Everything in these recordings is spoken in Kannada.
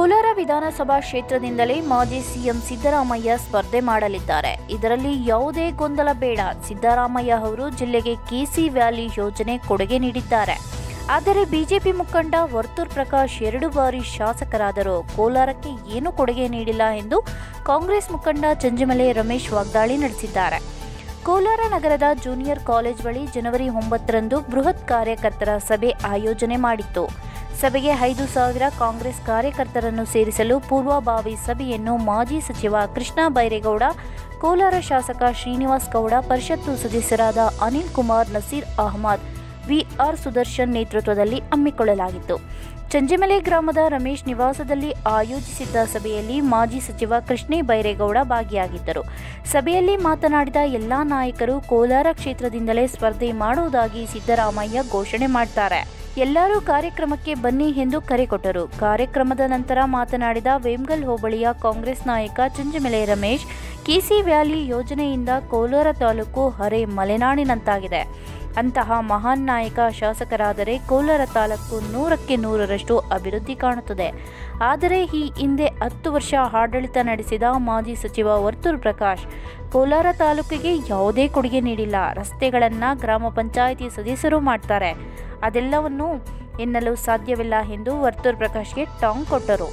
ಕೋಲಾರ ವಿಧಾನಸಭಾ ಕ್ಷೇತ್ರದಿಂದಲೇ ಮಾಜಿ ಸಿಎಂ ಸಿದ್ದರಾಮಯ್ಯ ಸ್ಪರ್ಧೆ ಮಾಡಲಿದ್ದಾರೆ ಇದರಲ್ಲಿ ಯಾವುದೇ ಗೊಂದಲ ಬೇಡ ಸಿದ್ದರಾಮಯ್ಯ ಅವರು ಜಿಲ್ಲೆಗೆ ಕೆಸಿ ವ್ಯಾಲಿ ಯೋಜನೆ ಕೊಡುಗೆ ನೀಡಿದ್ದಾರೆ ಆದರೆ ಬಿಜೆಪಿ ಮುಖಂಡ ವರ್ತೂರ್ ಪ್ರಕಾಶ್ ಎರಡು ಬಾರಿ ಶಾಸಕರಾದರೂ ಕೋಲಾರಕ್ಕೆ ಏನೂ ಕೊಡುಗೆ ನೀಡಿಲ್ಲ ಎಂದು ಕಾಂಗ್ರೆಸ್ ಮುಖಂಡ ಚಂಜಿಮಲೆ ರಮೇಶ್ ವಾಗ್ದಾಳಿ ನಡೆಸಿದ್ದಾರೆ ಕೋಲಾರ ನಗರದ ಜೂನಿಯರ್ ಕಾಲೇಜ್ ಬಳಿ ಜನವರಿ ಒಂಬತ್ತರಂದು ಬೃಹತ್ ಕಾರ್ಯಕರ್ತರ ಸಭೆ ಆಯೋಜನೆ ಮಾಡಿತ್ತು ಸಭೆಗೆ ಐದು ಸಾವಿರ ಕಾಂಗ್ರೆಸ್ ಕಾರ್ಯಕರ್ತರನ್ನು ಸೇರಿಸಲು ಪೂರ್ವಭಾವಿ ಸಭೆಯನ್ನು ಮಾಜಿ ಸಚಿವ ಕೃಷ್ಣ ಬೈರೇಗೌಡ ಕೋಲಾರ ಶಾಸಕ ಶ್ರೀನಿವಾಸ್ ಗೌಡ ಪರಿಷತ್ತು ಸದಸ್ಯರಾದ ಅನಿಲ್ ಕುಮಾರ್ ನಸೀರ್ ಅಹಮದ್ ವಿಆರ್ ಸುದರ್ಶನ್ ನೇತೃತ್ವದಲ್ಲಿ ಹಮ್ಮಿಕೊಳ್ಳಲಾಗಿತ್ತು ಚಂಜಿಮಲೆ ಗ್ರಾಮದ ರಮೇಶ್ ನಿವಾಸದಲ್ಲಿ ಆಯೋಜಿಸಿದ್ದ ಸಭೆಯಲ್ಲಿ ಮಾಜಿ ಸಚಿವ ಕೃಷ್ಣೇ ಬೈರೇಗೌಡ ಭಾಗಿಯಾಗಿದ್ದರು ಸಭೆಯಲ್ಲಿ ಮಾತನಾಡಿದ ಎಲ್ಲಾ ನಾಯಕರು ಕೋಲಾರ ಕ್ಷೇತ್ರದಿಂದಲೇ ಸ್ಪರ್ಧೆ ಮಾಡುವುದಾಗಿ ಸಿದ್ದರಾಮಯ್ಯ ಘೋಷಣೆ ಮಾಡ್ತಾರೆ ಎಲ್ಲರೂ ಕಾರ್ಯಕ್ರಮಕ್ಕೆ ಬನ್ನಿ ಎಂದು ಕರೆ ಕೊಟ್ಟರು ಕಾರ್ಯಕ್ರಮದ ನಂತರ ಮಾತನಾಡಿದ ವೇಮ್ಗಲ್ ಹೋಬಳಿಯ ಕಾಂಗ್ರೆಸ್ ನಾಯಕ ಚಂಜಮೆಲೆ ರಮೇಶ್ ಕೆಸಿ ವ್ಯಾಲಿ ಯೋಜನೆಯಿಂದ ಕೋಲಾರ ತಾಲೂಕು ಹರೆ ಮಲೆನಾಡಿನಂತಾಗಿದೆ ಅಂತಹ ಮಹಾನ್ ನಾಯಕ ಶಾಸಕರಾದರೆ ಕೋಲಾರ ತಾಲೂಕು ನೂರಕ್ಕೆ ನೂರರಷ್ಟು ಅಭಿವೃದ್ಧಿ ಕಾಣುತ್ತದೆ ಆದರೆ ಈ ಹಿಂದೆ ಹತ್ತು ವರ್ಷ ಆಡಳಿತ ನಡೆಸಿದ ಮಾಜಿ ಸಚಿವ ವರ್ತೂರ್ ಪ್ರಕಾಶ್ ಕೋಲಾರ ತಾಲೂಕಿಗೆ ಯಾವುದೇ ಕೊಡುಗೆ ನೀಡಿಲ್ಲ ರಸ್ತೆಗಳನ್ನು ಗ್ರಾಮ ಪಂಚಾಯಿತಿ ಸದಸ್ಯರು ಮಾಡ್ತಾರೆ ಅದೆಲ್ಲವನ್ನು ಎನ್ನಲು ಸಾಧ್ಯವಿಲ್ಲ ಎಂದು ವರ್ತೂರ್ ಪ್ರಕಾಶ್ಗೆ ಟಾಂಗ್ ಕೊಟ್ಟರು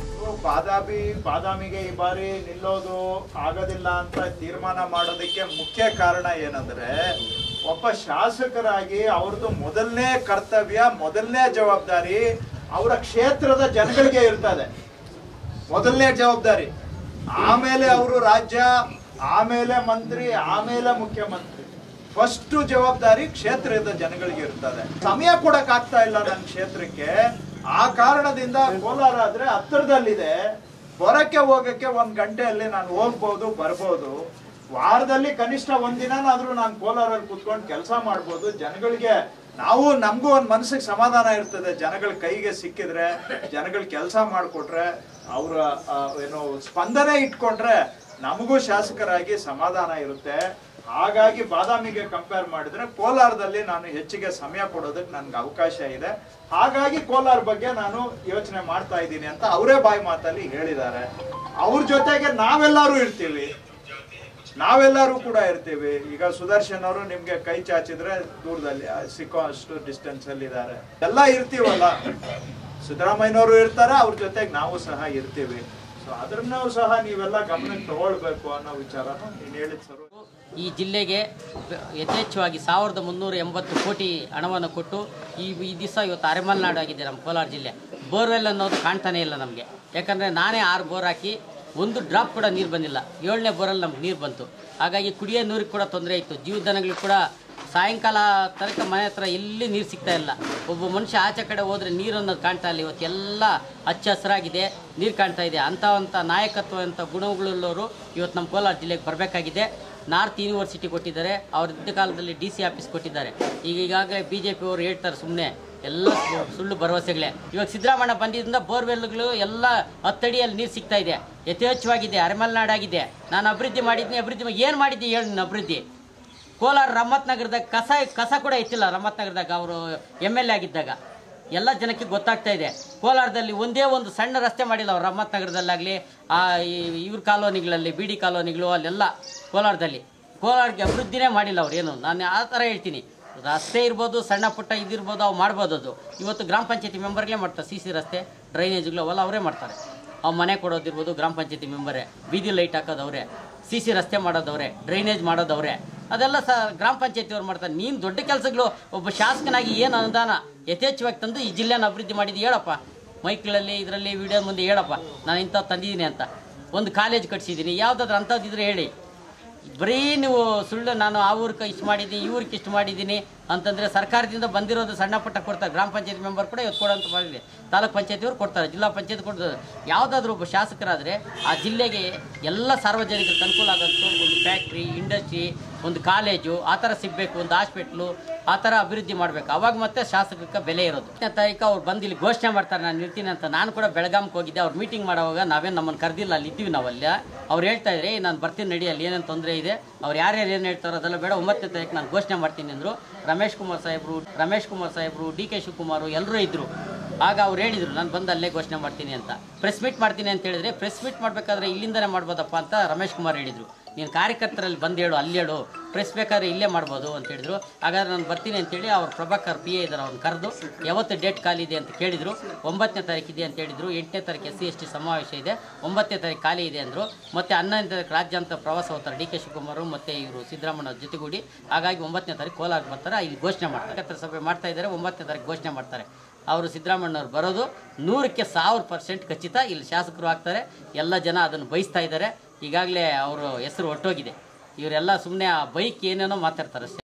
ಬಾದಾಮಿ ಬಾದಾಮಿಗೆ ಈ ಬಾರಿ ನಿಲ್ಲೋದು ಆಗೋದಿಲ್ಲ ಅಂತ ತೀರ್ಮಾನ ಮಾಡೋದಕ್ಕೆ ಮುಖ್ಯ ಕಾರಣ ಏನಂದ್ರೆ ಒಬ್ಬ ಶಾಸಕರಾಗಿ ಅವ್ರದ್ದು ಮೊದಲನೇ ಕರ್ತವ್ಯ ಮೊದಲನೇ ಜವಾಬ್ದಾರಿ ಅವರ ಕ್ಷೇತ್ರದ ಜನಗಳಿಗೆ ಇರ್ತದೆ ಮೊದಲನೇ ಜವಾಬ್ದಾರಿ ಆಮೇಲೆ ಅವರು ರಾಜ್ಯ ಆಮೇಲೆ ಮಂತ್ರಿ ಆಮೇಲೆ ಮುಖ್ಯಮಂತ್ರಿ ಫಸ್ಟ್ ಜವಾಬ್ದಾರಿ ಕ್ಷೇತ್ರದ ಜನಗಳಿಗೆ ಇರ್ತದೆ ಸಮಯ ಕೊಡಕ್ ಆಗ್ತಾ ಇಲ್ಲ ನನ್ನ ಕ್ಷೇತ್ರಕ್ಕೆ ಆ ಕಾರಣದಿಂದ ಕೋಲಾರ ಆದ್ರೆ ಹತ್ತಿರದಲ್ಲಿದೆ ಬರಕ್ಕೆ ಹೋಗಕ್ಕೆ ಒಂದ್ ಗಂಟೆಯಲ್ಲಿ ನಾನು ಹೋಗ್ಬೋದು ಬರ್ಬೋದು ವಾರದಲ್ಲಿ ಕನಿಷ್ಠ ಒಂದಿನಾದ್ರೂ ನಾನು ಕೋಲಾರಲ್ಲಿ ಕುತ್ಕೊಂಡು ಕೆಲಸ ಮಾಡ್ಬೋದು ಜನಗಳಿಗೆ ನಾವು ನಮಗೂ ಒಂದು ಮನಸ್ಸಿಗೆ ಸಮಾಧಾನ ಇರ್ತದೆ ಜನಗಳ ಕೈಗೆ ಸಿಕ್ಕಿದ್ರೆ ಜನಗಳ ಕೆಲಸ ಮಾಡಿಕೊಟ್ರೆ ಅವರ ಏನು ಸ್ಪಂದನೆ ಇಟ್ಕೊಂಡ್ರೆ ನಮಗೂ ಶಾಸಕರಾಗಿ ಸಮಾಧಾನ ಇರುತ್ತೆ ಹಾಗಾಗಿ ಬಾದಾಮಿಗೆ ಕಂಪೇರ್ ಮಾಡಿದ್ರೆ ಕೋಲಾರದಲ್ಲಿ ನಾನು ಹೆಚ್ಚಿಗೆ ಸಮಯ ಕೊಡೋದಕ್ಕೆ ನನ್ಗೆ ಅವಕಾಶ ಇದೆ ಹಾಗಾಗಿ ಕೋಲಾರ ಬಗ್ಗೆ ನಾನು ಯೋಚನೆ ಮಾಡ್ತಾ ಇದ್ದೀನಿ ಅಂತ ಅವರೇ ಬಾಯಿ ಮಾತಲ್ಲಿ ಹೇಳಿದ್ದಾರೆ ಅವ್ರ ಜೊತೆಗೆ ನಾವೆಲ್ಲರೂ ಇರ್ತೀವಿ ನಾವೆಲ್ಲರೂ ಕೂಡ ಇರ್ತೀವಿ ಈಗ ಸುದರ್ಶನ್ ಅವರು ನಿಮ್ಗೆ ಕೈ ಚಾಚಿದ್ರೆ ದೂರದಲ್ಲಿ ಆ, ಸಿಕ್ಕೋ ಅಷ್ಟು ಡಿಸ್ಟೆನ್ಸ್ ಅಲ್ಲಿ ಇದ್ದಾರೆ ಎಲ್ಲ ಇರ್ತೀವಲ್ಲ ಸಿದ್ದರಾಮಯ್ಯನವರು ಇರ್ತಾರೆ ಅವ್ರ ಜೊತೆಗೆ ನಾವು ಸಹ ಇರ್ತೀವಿ ಸೊ ಅದ್ರನ್ನೂ ಸಹ ನೀವೆಲ್ಲ ಗಮನಕ್ಕೆ ತಗೊಳ್ಬೇಕು ಅನ್ನೋ ವಿಚಾರನ ನೀನು ಹೇಳಿದ್ ಸರ್ ಈ ಜಿಲ್ಲೆಗೆ ಯಥೇಚ್ಛವಾಗಿ ಸಾವಿರದ ಮುನ್ನೂರ ಎಂಬತ್ತು ಕೋಟಿ ಹಣವನ್ನು ಕೊಟ್ಟು ಈ ಈ ದಿವಸ ಇವತ್ತು ಅರೆಮಲೆನಾಡು ಆಗಿದೆ ನಮ್ಮ ಕೋಲಾರ ಜಿಲ್ಲೆ ಬೋರ್ವೆಲ್ ಅನ್ನೋದು ಕಾಣ್ತಾನೆ ಇಲ್ಲ ನಮಗೆ ಯಾಕಂದರೆ ನಾನೇ ಆರು ಬೋರ್ ಹಾಕಿ ಒಂದು ಡ್ರಾಪ್ ಕೂಡ ನೀರು ಬಂದಿಲ್ಲ ಏಳನೇ ಬೋರಲ್ಲಿ ನಮ್ಗೆ ನೀರು ಬಂತು ಹಾಗಾಗಿ ಕುಡಿಯೋ ನೀರಿಗೆ ಕೂಡ ತೊಂದರೆ ಇತ್ತು ಜೀವದನಗಳಿಗೆ ಕೂಡ ಸಾಯಂಕಾಲ ತನಕ ಮನೆ ಹತ್ರ ಎಲ್ಲಿ ನೀರು ಸಿಗ್ತಾ ಇಲ್ಲ ಒಬ್ಬ ಮನುಷ್ಯ ಆಚೆ ಕಡೆ ಹೋದರೆ ನೀರು ಅನ್ನೋದು ಕಾಣ್ತಾ ಇಲ್ಲ ಇವತ್ತು ಎಲ್ಲ ಹಚ್ಚ ಹಸಿರಾಗಿದೆ ನೀರು ಕಾಣ್ತಾ ಇದೆ ಅಂಥ ಅಂಥ ನಾಯಕತ್ವ ಅಂತ ಗುಣಗಳುಳ್ಳವರು ಇವತ್ತು ನಮ್ಮ ಕೋಲಾರ ಜಿಲ್ಲೆಗೆ ಬರಬೇಕಾಗಿದೆ ನಾರ್ತ್ ಯೂನಿವರ್ಸಿಟಿ ಕೊಟ್ಟಿದ್ದಾರೆ ಅವ್ರ ಇದ್ದ ಕಾಲದಲ್ಲಿ ಡಿ ಸಿ ಆಫೀಸ್ ಕೊಟ್ಟಿದ್ದಾರೆ ಈಗ ಈಗಾಗಲೇ ಬಿ ಜೆ ಪಿಯವರು ಹೇಳ್ತಾರೆ ಸುಮ್ಮನೆ ಎಲ್ಲ ಸು- ಸುಳ್ಳು ಭರವಸೆಗಳೇ ಇವಾಗ ಸಿದ್ದರಾಮಯ್ಯ ಬಂದಿದ್ದರಿಂದ ಬೋರ್ವೆಲ್ಗಳು ಎಲ್ಲ ಹತ್ತಡಿಯಲ್ಲಿ ನೀರು ಸಿಗ್ತಾ ಇದೆ ಯಥೇಚ್ಛವಾಗಿದೆ ಅರೆಮಲೆನಾಡಾಗಿದೆ ನಾನು ಅಭಿವೃದ್ಧಿ ಮಾಡಿದ್ದೀನಿ ಅಭಿವೃದ್ಧಿ ಏನು ಮಾಡಿದ್ದೆ ಹೇಳಿ ನೀನು ಅಭಿವೃದ್ಧಿ ಕೋಲಾರ ರಮ್ಮತ್ ನಗರದಾಗ ಕಸ ಕಸ ಕೂಡ ಇತ್ತಿಲ್ಲ ರಮ್ಮತ್ ನಗರದಾಗ ಅವರು ಎಮ್ ಎಲ್ ಎ ಆಗಿದ್ದಾಗ ಎಲ್ಲ ಜನಕ್ಕೆ ಗೊತ್ತಾಗ್ತಾ ಇದೆ ಕೋಲಾರದಲ್ಲಿ ಒಂದೇ ಒಂದು ಸಣ್ಣ ರಸ್ತೆ ಮಾಡಿಲ್ಲ ಅವ್ರು ರಮ್ಮತ್ ನಗರದಲ್ಲಾಗಲಿ ಆ ಈ- ಇವ್ರ ಕಾಲೋನಿಗಳಲ್ಲಿ ಬಿ ಡಿ ಕಾಲೋನಿಗಳು ಅಲ್ಲೆಲ್ಲ ಕೋಲಾರದಲ್ಲಿ ಕೋಲಾರಕ್ಕೆ ಅಭಿವೃದ್ಧಿನೇ ಮಾಡಿಲ್ಲ ಅವ್ರು ಏನು ನಾನು ಆ ಥರ ಹೇಳ್ತೀನಿ ರಸ್ತೆ ಇರ್ಬೋದು ಸಣ್ಣ ಪುಟ್ಟ ಇದಿರ್ಬೋದು ಅವು ಮಾಡ್ಬೋದು ಅದು ಇವತ್ತು ಗ್ರಾಮ ಪಂಚಾಯತಿ ಮೆಂಬರ್ಗಳೇ ಮಾಡ್ತಾರೆ ಸಿ ಸಿ ರಸ್ತೆ ಡ್ರೈನೇಜ್ಗಳು ಅವೆಲ್ಲ ಅವರೇ ಮಾಡ್ತಾರೆ ಅವು ಮನೆ ಕೊಡೋದಿರ್ಬೋದು ಗ್ರಾಮ ಪಂಚಾಯತಿ ಮೆಂಬರೇ ಬೀದಿ ಲೈಟ್ ಹಾಕೋದವ್ರೆ ಸಿ ಸಿ ರಸ್ತೆ ಮಾಡೋದವ್ರೆ ಡ್ರೈನೇಜ್ ಮಾಡೋದವ್ರೆ ಅದೆಲ್ಲ ಸ ಗ್ರಾಮ ಪಂಚಾಯತಿಯವ್ರು ಮಾಡ್ತಾರೆ ನೀನು ದೊಡ್ಡ ಕೆಲಸಗಳು ಒಬ್ಬ ಶಾಸಕನಾಗಿ ಏನು ಅನುದಾನ ಯಥೇಚ್ಛವಾಗಿ ತಂದು ಈ ಜಿಲ್ಲೆನ ಅಭಿವೃದ್ಧಿ ಮಾಡಿದ್ದು ಹೇಳಪ್ಪ ಮೈಕ್ಗಳಲ್ಲಿ ಇದರಲ್ಲಿ ವಿಡಿಯೋ ಮುಂದೆ ಹೇಳಪ್ಪ ನಾನು ಇಂಥದ್ದು ತಂದಿದ್ದೀನಿ ಅಂತ ಒಂದು ಕಾಲೇಜ್ ಕಟ್ಸಿದ್ದೀನಿ ಯಾವುದಾದ್ರು ಅಂಥದ್ದಿದ್ರೆ ಹೇಳಿ ಬರೀ ನೀವು ಸುಳ್ಳು ನಾನು ಆ ಊರಿಗೆ ಇಷ್ಟು ಮಾಡಿದ್ದೀನಿ ಈ ಊರಿಗೆ ಇಷ್ಟು ಮಾಡಿದ್ದೀನಿ ಅಂತಂದರೆ ಸರ್ಕಾರದಿಂದ ಬಂದಿರೋದು ಸಣ್ಣ ಪುಟ್ಟ ಕೊಡ್ತಾರೆ ಗ್ರಾಮ ಪಂಚಾಯತ್ ಮೆಂಬರ್ ಕೂಡ ಇವತ್ತು ಕೊಡೋಂಥ ಮಾಡಿದೆ ತಾಲೂಕ್ ಪಂಚಾಯತಿಯವರು ಕೊಡ್ತಾರೆ ಜಿಲ್ಲಾ ಪಂಚಾಯತ್ ಕೊಡ್ತಾರೆ ಯಾವುದಾದ್ರೂ ಒಬ್ಬ ಶಾಸಕರಾದರೆ ಆ ಜಿಲ್ಲೆಗೆ ಎಲ್ಲ ಸಾರ್ವಜನಿಕರಿಗೆ ಅನುಕೂಲ ಆಗೋದು ಒಂದು ಫ್ಯಾಕ್ಟ್ರಿ ಇಂಡಸ್ಟ್ರಿ ಒಂದು ಕಾಲೇಜು ಆ ಥರ ಸಿಗಬೇಕು ಒಂದು ಹಾಸ್ಪಿಟ್ಲು ಆ ಥರ ಅಭಿವೃದ್ಧಿ ಮಾಡಬೇಕು ಅವಾಗ ಮತ್ತೆ ಶಾಸಕಕ್ಕೆ ಬೆಲೆ ಇರೋದು ಹತ್ತನೇ ತಾರೀಕು ಅವ್ರು ಬಂದು ಇಲ್ಲಿ ಘೋಷಣೆ ಮಾಡ್ತಾರೆ ನಾನು ಇರ್ತೀನಿ ಅಂತ ನಾನು ಕೂಡ ಬೆಳಗಾಂಗೆ ಹೋಗಿದ್ದೆ ಅವ್ರು ಮೀಟಿಂಗ್ ಮಾಡೋವಾಗ ನಾವೇನು ನಮ್ಮನ್ನು ಕರೆದಿಲ್ಲ ಅಲ್ಲಿ ಇದ್ದೀವಿ ನಾವಲ್ಲ ಅವ್ರು ಹೇಳ್ತಾ ಇದ್ರೆ ನಾನು ಬರ್ತೀನಿ ನಡಿ ಅಲ್ಲಿ ಏನೇನು ತೊಂದರೆ ಇದೆ ಅವ್ರು ಯಾರ್ಯಾರು ಏನು ಹೇಳ್ತಾರೋ ಅದೆಲ್ಲ ಬೇಡ ಒಂಬತ್ತನೇ ತಾರೀಕು ನಾನು ಘೋಷಣೆ ಮಾಡ್ತೀನಿ ಅಂದರು ರಮೇಶ್ ಕುಮಾರ್ ಸಾಹೇಬರು ರಮೇಶ್ ಕುಮಾರ್ ಸಾಹೇಬರು ಡಿ ಕೆ ಶಿವಕುಮಾರ್ ಎಲ್ಲರೂ ಇದ್ದರು ಆಗ ಅವ್ರು ಹೇಳಿದರು ನಾನು ಬಂದು ಅಲ್ಲೇ ಘೋಷಣೆ ಮಾಡ್ತೀನಿ ಅಂತ ಪ್ರೆಸ್ ಮೀಟ್ ಮಾಡ್ತೀನಿ ಅಂತ ಹೇಳಿದ್ರೆ ಪ್ರೆಸ್ ಮೀಟ್ ಮಾಡಬೇಕಾದ್ರೆ ಇಲ್ಲಿಂದನೇ ಮಾಡ್ಬೋದಪ್ಪ ಅಂತ ರಮೇಶ್ ಕುಮಾರ್ ಹೇಳಿದರು ನೀನು ಕಾರ್ಯಕರ್ತರಲ್ಲಿ ಬಂದು ಹೇಳು ಅಲ್ಲಿ ಹೇಳು ಪ್ರೆಸ್ ಬೇಕಾದ್ರೆ ಇಲ್ಲೇ ಮಾಡ್ಬೋದು ಅಂತ ಹೇಳಿದ್ರು ಹಾಗಾದ್ರೆ ನಾನು ಬರ್ತೀನಿ ಅಂತೇಳಿ ಅವ್ರ ಪ್ರಭಾಕರ್ ಪಿ ಎ ಇದ್ದಾರೆ ಅವ್ನು ಕರೆದು ಯಾವತ್ತು ಡೇಟ್ ಖಾಲಿ ಇದೆ ಅಂತ ಕೇಳಿದರು ಒಂಬತ್ತನೇ ತಾರೀಕು ಇದೆ ಅಂತ ಹೇಳಿದರು ಎಂಟನೇ ತಾರೀಕು ಎಸ್ ಸಿ ಎಸ್ ಟಿ ಸಮಾವೇಶ ಇದೆ ಒಂಬತ್ತನೇ ತಾರೀಕು ಖಾಲಿ ಇದೆ ಅಂದರು ಮತ್ತು ಹನ್ನೊಂದನೇ ತಾರೀಕು ರಾಜ್ಯಾಂತ ಪ್ರವಾಸ ಹೋಗ್ತಾರೆ ಡಿ ಕೆ ಶಿವಕುಮಾರ್ ಮತ್ತು ಇವರು ಸಿದ್ದರಾಮಯ್ಯ ಜೊತೆಗೂಡಿ ಹಾಗಾಗಿ ಒಂಬತ್ತನೇ ತಾರೀಕು ಕೋಲಾರ ಬರ್ತಾರೆ ಇಲ್ಲಿ ಘೋಷಣೆ ಮಾಡ್ತಾರೆ ಕಾರ್ಯಕರ್ತರ ಸಭೆ ಮಾಡ್ತಾ ಇದ್ದಾರೆ ಒಂಬತ್ತನೇ ತಾರೀಕು ಘೋಷಣೆ ಮಾಡ್ತಾರೆ ಅವರು ಸಿದ್ದರಾಮಣ್ಣವ್ರು ಬರೋದು ನೂರಕ್ಕೆ ಸಾವಿರ ಪರ್ಸೆಂಟ್ ಖಚಿತ ಇಲ್ಲಿ ಶಾಸಕರು ಆಗ್ತಾರೆ ಎಲ್ಲ ಜನ ಅದನ್ನು ಬಯಸ್ತಾ ಇದ್ದಾರೆ ಈಗಾಗಲೇ ಅವರು ಹೆಸರು ಹೊಟ್ಟೋಗಿದೆ ಇವರೆಲ್ಲ ಸುಮ್ಮನೆ ಆ ಬೈಕ್ ಏನೇನೋ ಮಾತಾಡ್ತಾರೆ ಅಷ್ಟೇ